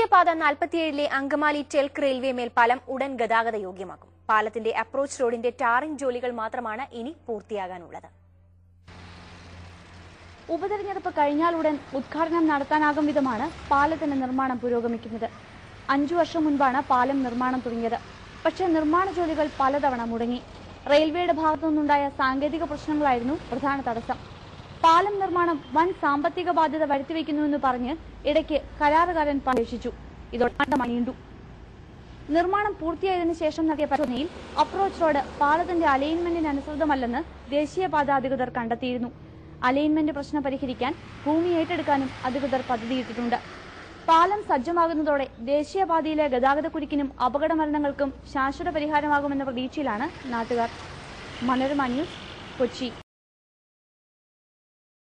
ദേശീയപാത നാൽപ്പത്തിയേഴിലെ Angamaly TELC railway മേൽപ്പാലം ഉടൻ ഗതാഗത യോഗ്യമാക്കും പാലത്തിന്റെ അപ്രോച്ച് റോഡിന്റെ ടാറിംഗ് ജോലികൾ മാത്രമാണ് ഇനി പൂർത്തിയാകാനുള്ളത് ഉപതെരഞ്ഞെടുപ്പ് കഴിഞ്ഞാലുടൻ ഉദ്ഘാടനം നടത്താനാകും വിധമാണ് പാലത്തിന്റെ നിർമ്മാണം പുരോഗമിക്കുന്നത് അഞ്ചു വർഷം മുൻപാണ് പാലം നിർമ്മാണം തുടങ്ങിയത് പക്ഷേ നിർമ്മാണ ജോലികൾ പലതവണ മുടങ്ങി റെയിൽവേയുടെ ഭാഗത്തു നിന്നുണ്ടായ സാങ്കേതിക പ്രശ്നങ്ങളായിരുന്നു പ്രധാന തടസ്സം പാലം നിർമ്മാണം വൻ സാമ്പത്തിക ബാധ്യത വരുത്തിവെക്കുന്നുവെന്ന് പറഞ്ഞ് ഇടയ്ക്ക് കരാറുകാരൻ പ്രവേശിച്ചു ഇതോടെ നീണ്ടു നിർമ്മാണം പൂർത്തിയായതിനു ശേഷം നടത്തിയ പരിശോധനയിൽ അപ്രോച്ച് റോഡ് പാലത്തിന്റെ അലൈൻമെന്റിന് അനുസൃതമല്ലെന്ന് ദേശീയപാത അധികൃതർ കണ്ടെത്തിയിരുന്നു അലൈൻമെന്റ് പ്രശ്നം പരിഹരിക്കാൻ ഭൂമി ഏറ്റെടുക്കാനും അധികൃതർ പദ്ധതിയിട്ടിട്ടുണ്ട് പാലം സജ്ജമാകുന്നതോടെ ദേശീയപാതയിലെ ഗതാഗതക്കുരുക്കിനും അപകട മരണങ്ങൾക്കും ശാശ്വത പരിഹാരമാകുമെന്ന പ്രതീക്ഷയിലാണ് നാട്ടുകാർ മനോരമ ന്യൂസ് കൊച്ചി